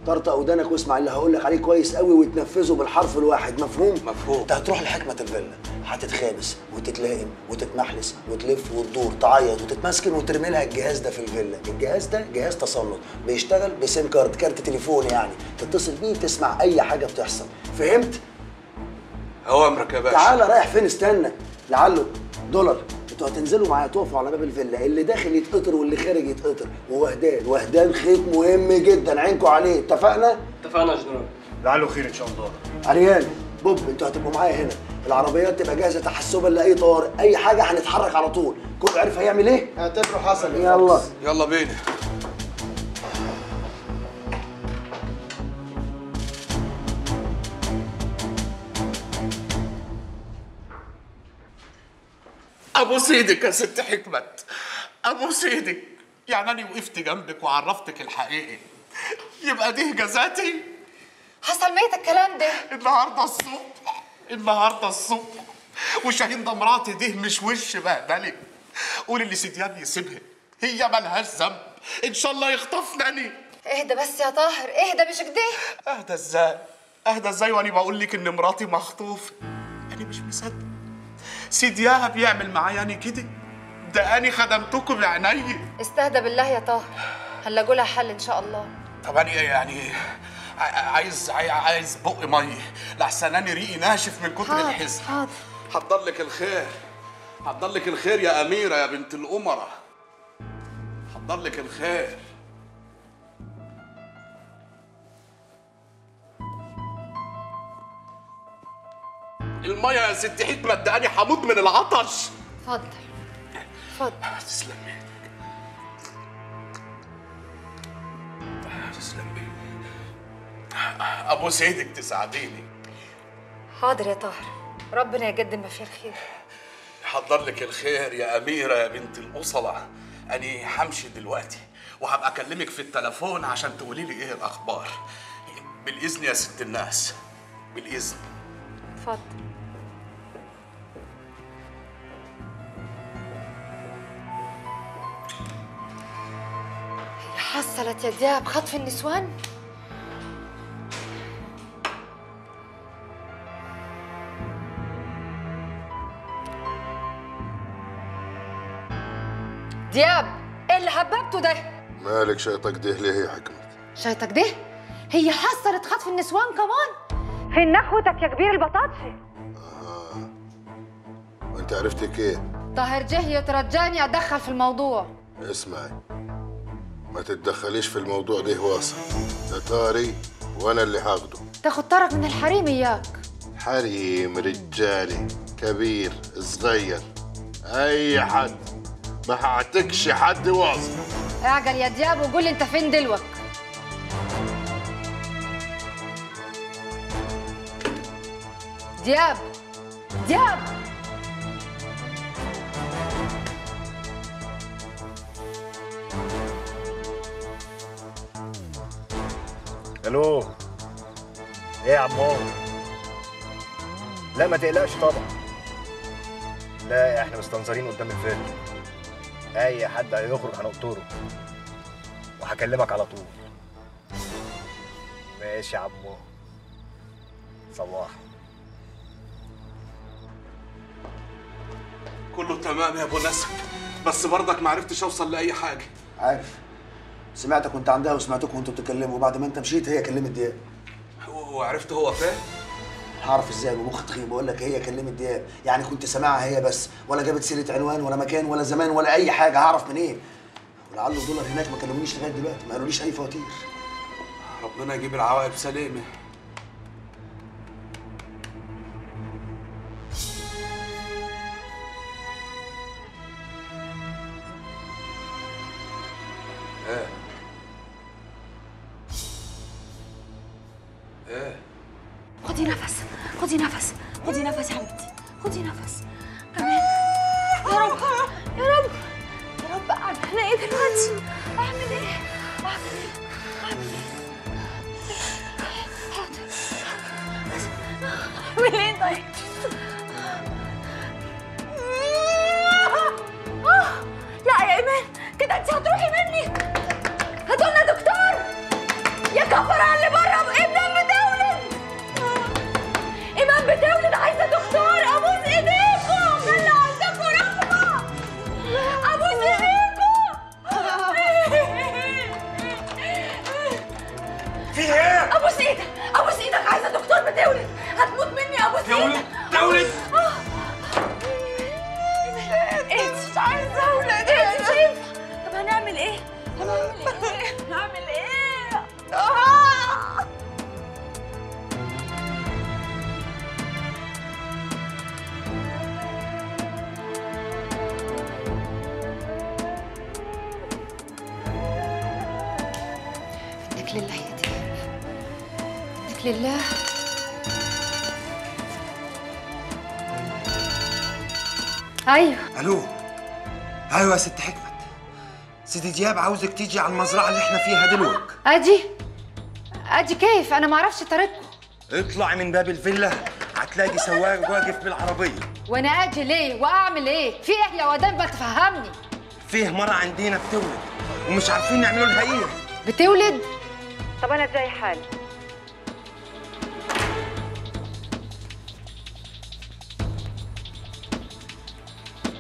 طرطق ودانك واسمع اللي هقول لك عليه كويس قوي وتنفذه بالحرف الواحد مفهوم مفهوم. انت هتروح لحكمه الفيلا هتتخابس وتتلائم وتتمحلس وتلف وتدور تعيط وتتمسكن وترمي لها الجهاز ده في الفيلا الجهاز ده جهاز تسلط بيشتغل بسيم كارد كارت تليفون يعني تتصل بيه تسمع اي حاجه بتحصل فهمت اوامرك يا باشا تعالى رايح فين استنى لعله دولار انتوا هتنزلوا معايا تقفوا على باب الفيلا اللي داخل يتقطر واللي خارج يتقطر ووهدان وهدان خيط مهم جدا عينكوا عليه اتفقنا اتفقنا يا جنرال لعله خير ان شاء الله عريان بوب انتوا هتبقوا معايا هنا العربيات تبقى جاهزه تحسبا لاي طوارئ اي حاجه هنتحرك على طول كله عارف هيعمل ايه اعتبره حصل يلا يلا بينا ابوس ايدك يا ست حكمت ابوس ايدك يعني انا وقفت جنبك وعرفتك الحقيقه يبقى دي جزاتي حصل ميت الكلام ده النهارده الصبح النهارده الصبح وشاهين ده مراتي دي مش وش بهدلك قولي اللي سيديان يسيبها هي ملهاش ذنب ان شاء الله يخطفنا أنا. اهدى بس يا طاهر اهدى مش كده اهدى ازاي اهدى ازاي وانا بقول لك ان مراتي مخطوفه انا مش مصدق سيدياها بيعمل معايا انا كده ده انا خدمتكم بعيني استهدى بالله يا طاهر هنلاقوا لها حل ان شاء الله طب انا يعني ع- عايز عاي- عايز بق ميه لحسن انا ريقي ناشف من كتر حاضر الحزن حاضر حضر لك الخير حضر لك الخير يا اميره يا بنت الامراء حضر لك الخير الميه يا ست حكمه ده انا هموت من العطش اتفضل اتفضل تسلم ايدك تسلم ايدك ابو سيدك تساعديني حاضر يا طاهر ربنا يقدم ما فيه الخير حضر لك الخير يا أميرة يا بنت الأصلة أنا همشي دلوقتي وهبقى أكلمك في التليفون عشان تقولي لي إيه الأخبار بالإذن يا ست الناس بالإذن اتفضل هي حصلت يا دياب خطف النسوان دياب ايه اللي حببته ده مالك شيطك ده ليه يا حكمة شايتك ده هي حصلت خطف النسوان كمان في نخوتك يا كبير البطاطشي وانت عرفتي كيف طاهر جه يترجاني اتدخل في الموضوع اسمعي ما تتدخليش في الموضوع ده واصل ده طاري وانا اللي هاخده تاخد طرف من الحريم اياك حريم رجالي كبير صغير اي حد ما هعتكش حد واصل اعجل يا دياب وقول لي انت فين دلوك دياب دياب الو ايه يا عمو لا ما تقلقش طبعا لا احنا مستنظرين قدام الفيلم اي حد هيخرج هنقطره وهكلمك على طول ماشي يا عمو صباح كله تمام يا أبو نسب بس برضك ما عرفتش أوصل لأي حاجة عارف سمعتك وانت عندها وسمعتكم وانتوا بتتكلموا وبعد ما انت مشيت هي كلمت دياب وعرفت هو فين؟ هعرف ازاي بمخ تخين بقول لك هي كلمت دياب يعني كنت سامعها هي بس ولا جابت سيره عنوان ولا مكان ولا زمان ولا اي حاجه هعرف منين إيه؟ ولعله دولار هناك ما كلمونيش لغايه دلوقتي ما قالوليش اي فواتير ربنا يجيب العواقب سليمة ايه ايه خدي نفس خدي نفس خدي نفس يا حبيبتي خدي نفس كمان يا رب يا رب يا رب اعمل ايه دلوقتي اعمل ايه اعمل ايه اعمل ايه حاضر اعمل ايه طيب آه، لا يا ايمان كده انت هتروحي مني هاتوا لنا دكتور يا كفر على اللي في ايه؟ ابوس ايدك ابوس ايدك عايزه دكتور بتولد هتموت مني ابوس تولد ايدك تولد ايه مش عايزه اولاد ايه مش هينفع طب هنعمل ايه؟ هنعمل ايه؟ هنعمل ايه؟ آه. منك لله يا دياب منك لله ايوه الو ايوه يا ست حكمت سيدي دياب عاوزك تيجي على المزرعه اللي احنا فيها دلوقتي اجي اجي كيف انا ما اعرفش طريقكم اطلعي من باب الفيلا هتلاقي سواق واقف بالعربيه وانا اجي ليه واعمل ايه في ايه يا ودان ما تفهمني فيه مرة عندنا بتولد ومش عارفين نعملوا لها ايه بتولد طب انا زي حالي